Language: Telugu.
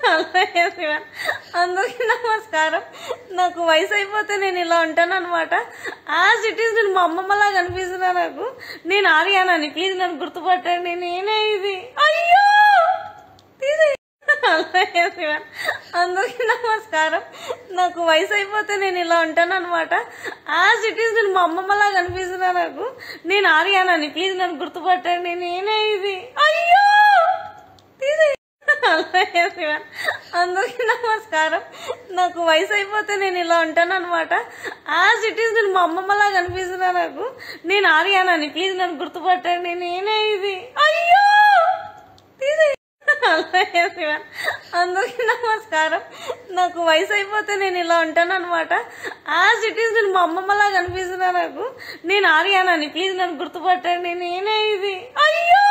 హలో ఎవ్రీవన్ అందరికీ నమస్కారం నాకు వయసు అయిపోతే నేను ఇలా ఉంటాను అనమాట ఆ సిటీస్ నేను మా అమ్మమ్మలా కనిపిస్తున్నా నాకు నేను ఆర్యానని ప్లీజ్ నన్ను గుర్తుపట్టండి నేనే ఇది అయ్యో తీసేయ్. హలో ఎవ్రీవన్ అందరికీ నమస్కారం నాకు వయసు అయిపోతే నేను ఇలా ఉంటాను అనమాట ఆ సిటీస్ నేను మా అమ్మమ్మలా కనిపిస్తున్నా నాకు నేను ఆర్యానని ప్లీజ్ నన్ను గుర్తుపట్టండి నేనే ఇది అయ్యో తీసేయ్. హలో ఎవ్రీవన్ అందరికీ నమస్కారం నాకు వయసు అయిపోతే నేను ఇలా ఉంటాను అనమాట ఆ సిటీస్ నేను మా అమ్మమ్మలా కనిపిస్తున్నా నాకు నేను ఆర్యానని ప్లీజ్ నన్ను గుర్తుపట్టండి నేనే ఇది అయ్యో తీసేయ్. హలో ఎవ్రీవన్ అందరికీ నమస్కారం నాకు వయసు అయిపోతే నేను ఇలా ఉంటాను అనమాట ఆ సిటీస్ నేను మా అమ్మమ్మలా కనిపిస్తున్నా నాకు నేను ఆర్యానని ప్లీజ్ నన్ను గుర్తుపట్టండి నేనే ఇది అయ్యో